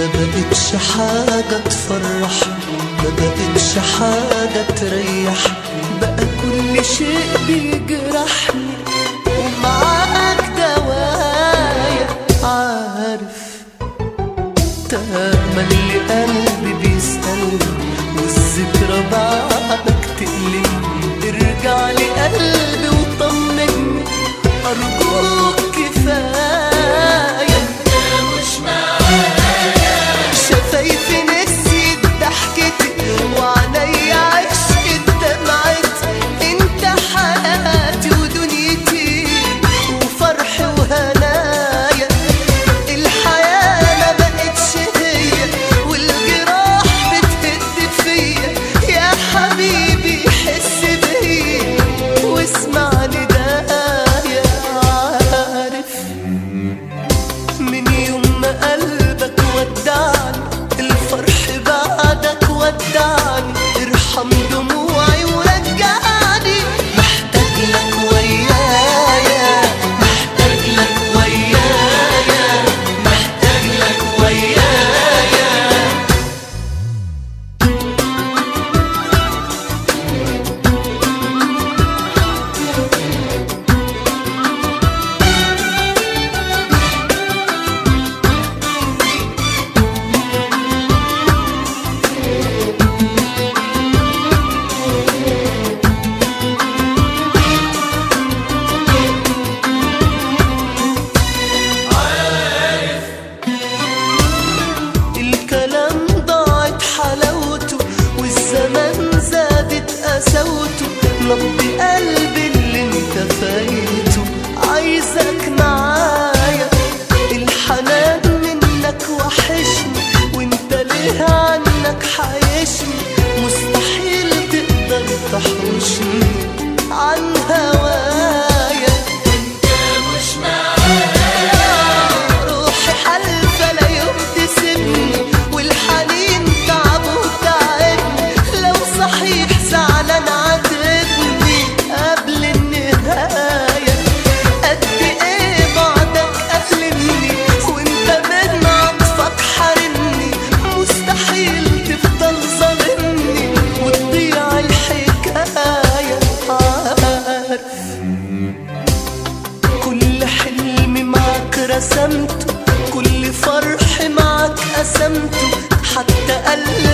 ما بقتش حاجة تفرح ما بقتش حاجة تريح بقى كل شيء بيجرحني ومعاك دوايا عارف تملي قلبي بيسألني والذكرى بعدك تقلقني ارجع لي قلبي وطمني أرجوك كفاية مش معايا شفايفي نسيت ضحكتي وعينيا عشقت دمعتي انت حياتي ودنيتي وفرحي وهنايا الحياة ما بقتش هي والجراح بتهد فيا يا حبيبي حس بيا واسمعني دايا عارف من يوم ما قلبك ودعني الفرح بعدك ودعني ارحم دموعي ورجعني محتاج لك ويايا محتاج لك ويايا محتاج لك ويايا الكلام ضاعت حلاوته والزمان زادت قساوته نبض قلبي اللي انت فايته عايزك معايا الحنان منك وحشني وانت ليه عنك حايشني مستحيل تقدر تحوشني عن هوايا انت مش روحي حلفة لا يوم تسيبني والحنين تعب وتعبني لو صحيح زعلان عاتبني قبل النهاية قد ايه بعدك قتلني وانت من عطفك حارمني مستحيل تفضل ظالمني وتضيع الحكاية عارف كل حلم معك رسمته كل فرح معك قسمته حتى قلبي